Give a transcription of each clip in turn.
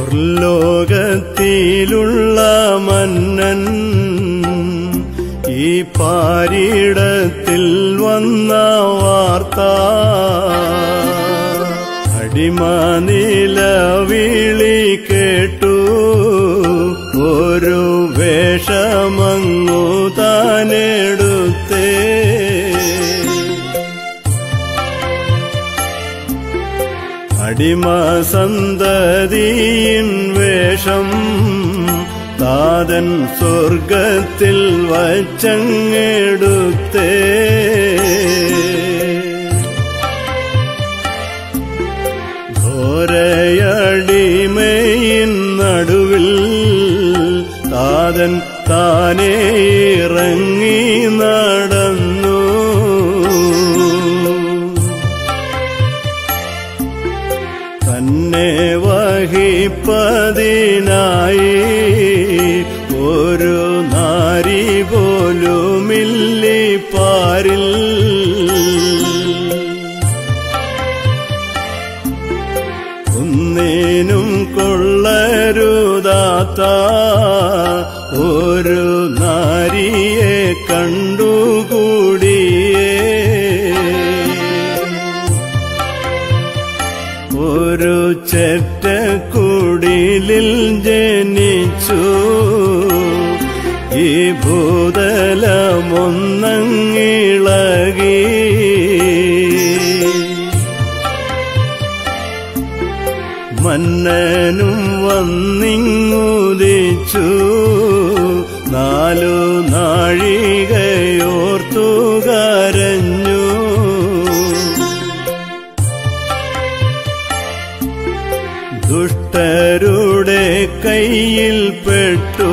സ്വർലോകത്തിലുള്ള മന്നൻ ഈ പാരിടത്തിൽ വന്ന വാർത്ത അടിമ നിലവിളി കേട്ടു ഒരു വേഷമങ്ങു താനെടുത്തേ അടിമ സന്തതിയിൻ വേഷം താതൻ സ്വർഗത്തിൽ വച്ചങ്ങെടുത്തേ ഘോരയടിമയിൻ നടുവിൽ താതൻ താനേ ഇറങ്ങി നടന്നു തന്നെ വഹിപ്പതിനായി ഒരു നാരി പോലുമില്ലി പാരിൽ ഒന്നിനും കൊള്ളരുതാത്ത ഒരു നാരിയെ കണ്ടുകൂടിയേ ഒരു ചെറ്റക്കുടിലിൽ ജനിച്ചു ഈ ഭൂതലമൊന്നങ്ങിളകി മന്നനും വന്നിങ്ങുദിച്ചു നാലു നാഴികയോർത്തു കരഞ്ഞു ദുഷ്ടരുടെ കയ്യിൽ പെട്ടു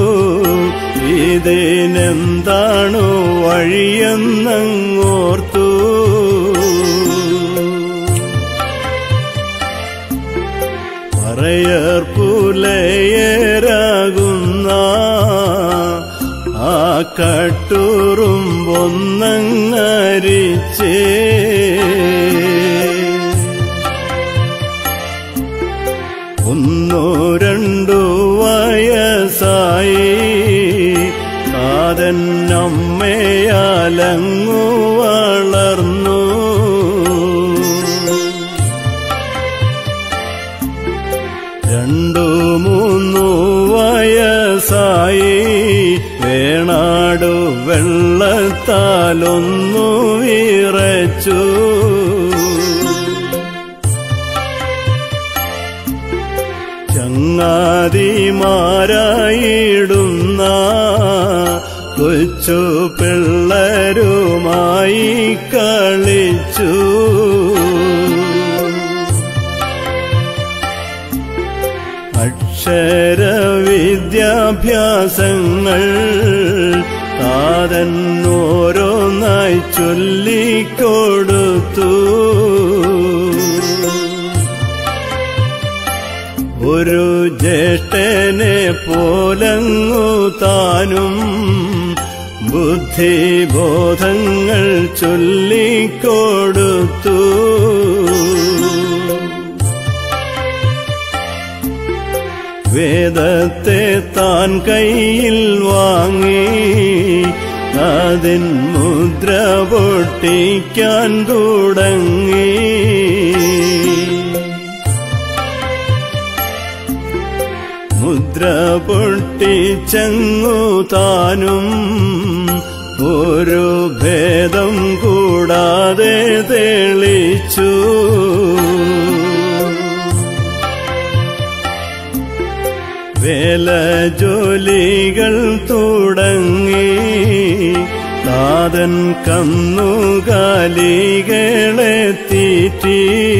ഇതിനെന്താണു വഴിയെന്നങ്ങോർത്തു പറയർപ്പുലയരാകുന്ന ആ കട്ടുറുമ്പൊന്നങ്ങരിച്ചേ ഒന്നോ രണ്ടു വയസ്സായി കാതൻ അമ്മയാലങ്ങു വളർന്നു രണ്ടു മൂന്നു വയസ്സായി വേണാടു വെള്ളത്താലൊന്നു വിറച്ചു ചങ്ങാതിമാരായിടുന്ന കൊച്ചു പിള്ളരുമായി കളിച്ചു അക്ഷരവിദ്യാഭ്യാസങ്ങൾ താതൻ ഓരോന്നായി ചൊല്ലിക്കൊടുത്തു ഒരു ജ്യേഷ്ഠനെ പോലങ്ങു താനും ബുദ്ധിബോധങ്ങൾ ചൊല്ലിക്കൊടുത്തു വേദത്തെ താൻ കയ്യിൽ വാങ്ങി അതിൻ മുദ്ര പൊട്ടിക്കാൻ തുടങ്ങി മുദ്ര പൊട്ടിച്ചങ്ങു താനും ഒരു ഭേദം കൂടാതെ തെളിച്ചു വേല ജോലികൾ തുടങ്ങി താതൻ കന്നുകാലികളെ തീറ്റി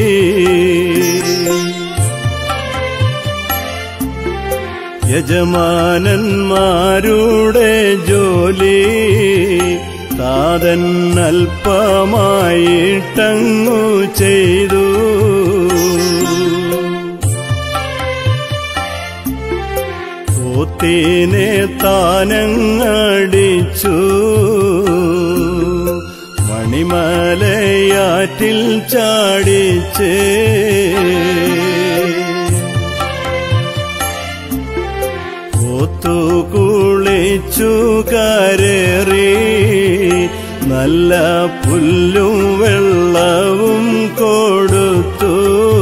യജമാനന്മാരുടെ ജോലി താതൻ അല്പമായിട്ടങ്ങു ചെയ്തു പോത്തിനെ താനങ്ങടിച്ചു മണിമലയാറ്റിൽ ചാടിച്ചേ ഒത്തുകുളിച്ചു കരേറി നല്ല പുല്ലും വെള്ളവും കൊടുത്തു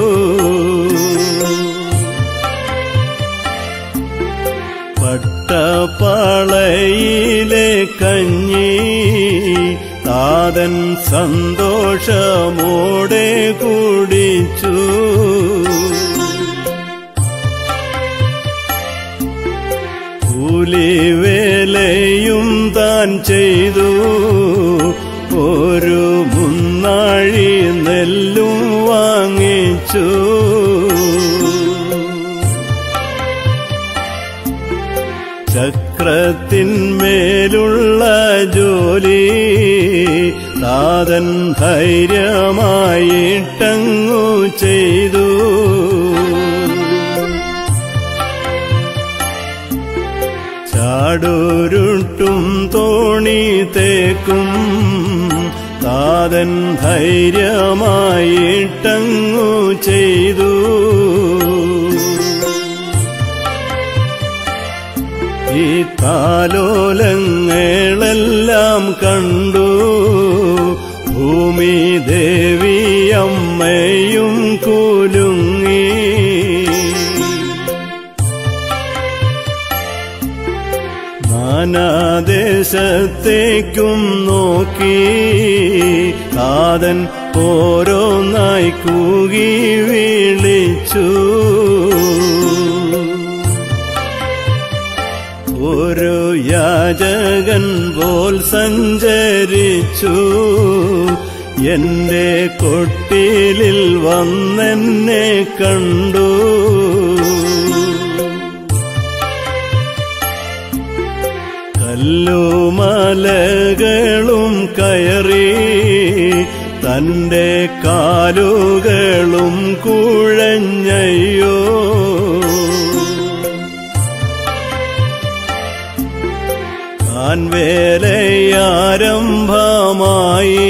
പട്ടപ്പാളയിലെ കഞ്ഞി താതൻ സന്തോഷമോടെ കുടിച്ചു കൂലിവേലയും താൻ ചെയ്തു ഒരു മുന്നാഴി നെല്ലും വാങ്ങിച്ചു ചക്രത്തിന്മേലുള്ള ജോലി താതൻ ധൈര്യമായിട്ടങ്ങു ചെയ്തു ചാടൂരുട്ടും തോണി തേക്കും താതൻ ധൈര്യമായിട്ടങ്ങു ചെയ്തു ഈ താലോലങ്ങളെല്ലാം കണ്ടു ഭൂമി ദേവിയമ്മയും കുലുങ്ങി നാനാദേശത്തേക്കും നോക്കി താതൻ ഓരോന്നായി കൂകി വിളിച്ചു ഒരു യാചകൻ പോൽ സഞ്ചരിച്ചു എന്റെ കൊട്ടിലിൽ വന്നെന്നെ കണ്ടു കല്ലുമലകളും കയറി തന്റെ കാലുകളും കുഴഞ്ഞയ്യോ താൻ വേലയാരംഭമായി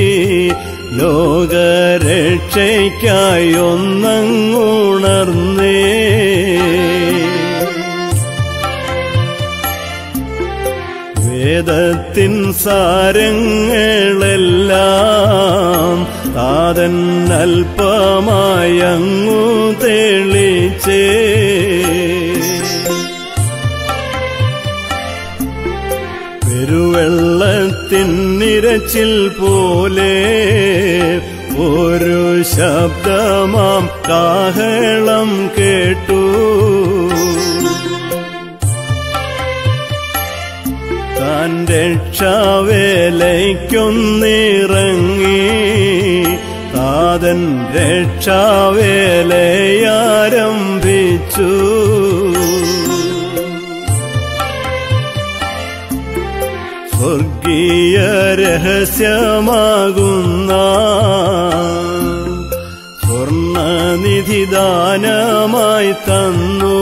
ലോകരക്ഷയ്ക്കായി ഒന്നങ്ങുണർന്നേ വേദത്തിൻ സാരങ്ങളെല്ലാം താതൻ അല്പമായങ്ങു തെളിച്ചേ പെരുവെള്ളത്തിൻ നിരച്ചിൽ പോലെ ഒരു ശബ്ദമാം കാഹളം കേട്ടു താൻ രക്ഷാവേലയ്ക്കൊന്നിറങ്ങി താതൻ രക്ഷാവേലയാരംഭിച്ചു സ്വർഗീയ രഹസ്യമാകുന്ന സ്വർണനിധി ദാനമായി തന്നു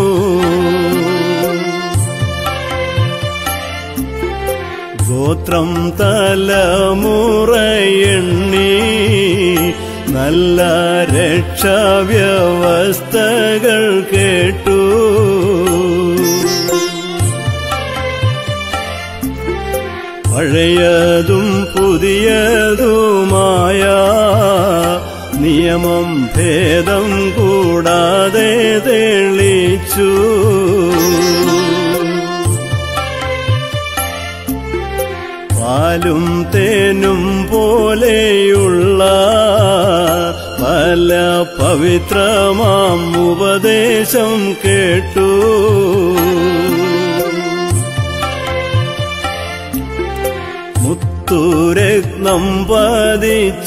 ഗോത്രം തലമുറയെണ്ണി നല്ല രക്ഷാവ്യവസ്ഥകൾ കേട്ടു പഴയതും പുതിയതുമായ നിയമം ഭേദം കൂടാതെ തെളിച്ചു പാലും തേനും പോലെയുള്ള പല പവിത്രമാം ഉപദേശം കേട്ടു മുത്തുരത്നം പതിച്ച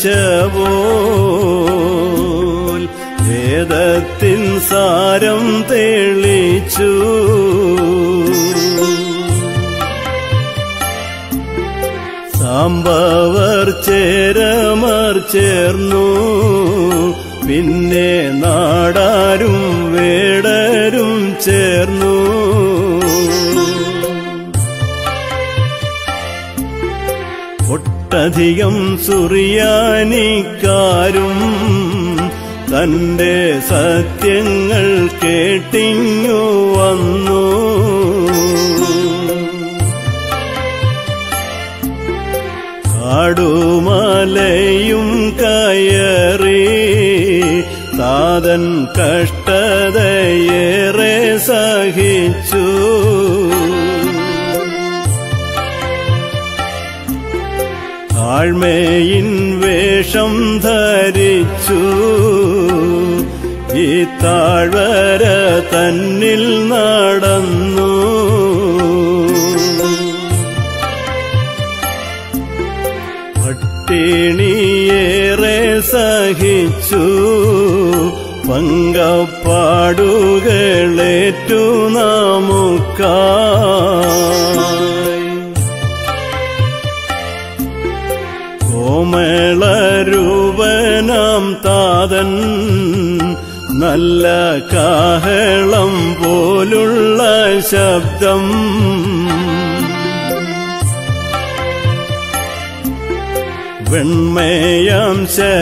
പോൽ വേദത്തിൻ സാരം തെളിച്ചു സാമ്പവർ ചേരമർ ചേർന്നു പിന്നെ നാടാരും വേടരും ചേർന്നു ഒട്ടധികം സുറിയാനിക്കാരും തന്റെ സത്യങ്ങൾ കേട്ടിങ്ങു വന്നു കാടുമലയും കയറി താതൻ കഷ്ടതയേറെ സഹിച്ചു താഴ്മയിൻ വേഷം ധരിച്ചു ഈ താഴ്വര തന്നിൽ നടന്നു പട്ടിണിയേറെ സഹിച്ചു പങ്കപ്പാടുകളേറ്റു നമുക്കായി കോമളരൂപനാം താതൻ നല്ല കാഹളം പോലുള്ള ശബ്ദം വെണ്മയാം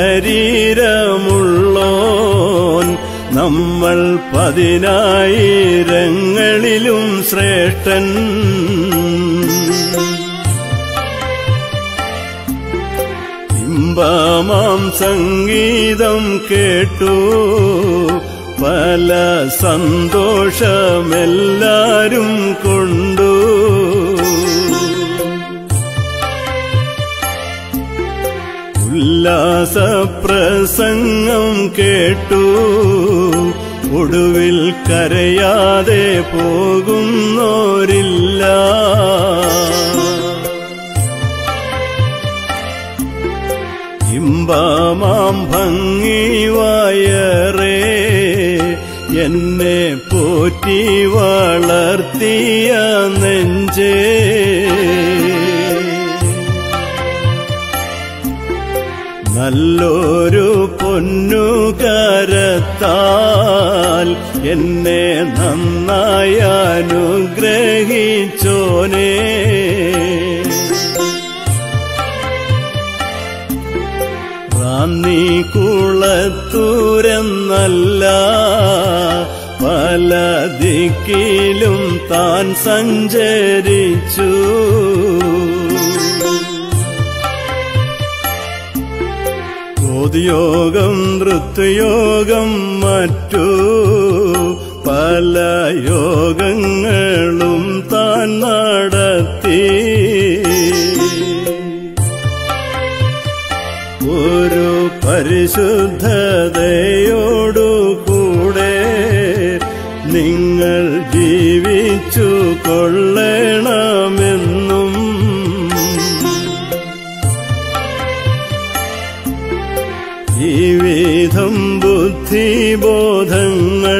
ശരീരമുള്ളോൻ നമ്മൾ പതിനായിരങ്ങളിലും ശ്രേഷ്ഠൻ ഇമ്പമാം സംഗീതം കേട്ടു പല സന്തോഷമെല്ലാരും കൊണ്ടു ഉല്ലാസപ്രസംഗം കേട്ടു ഒടുവിൽ കരയാതെ പോകുന്നോരില്ല ഇമ്പമാം ഭംഗി വയറേ എന്നെ പോറ്റി വളർത്തിയ നെഞ്ചേ നല്ലൊരു പൊന്നുകരത്താൽ എന്നെ നന്നായി അനുഗ്രഹിച്ചോനേ റാന്നി കുളത്തൂരെന്നല്ല പല ദിക്കിലും താൻ സഞ്ചരിച്ചു യോഗം നൃത്തയോഗം മറ്റു പല യോഗങ്ങളും താൻ നടത്തി ഒരു പരിശുദ്ധതയോടുകൂടെ നിങ്ങൾ ജീവിച്ചു കൊള്ളണമെന്നും ജീവിതം ബുദ്ധിബോധങ്ങൾ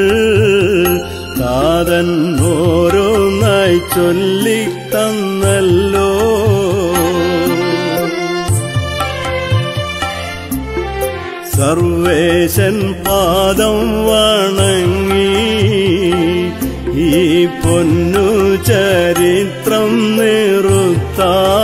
താതൻ ഓരോന്നായി ചൊല്ലിത്തന്നല്ലോ സർവേശൻ പാദം വണങ്ങി ഈ പൊന്നു ചരിത്രം നിറുത്താ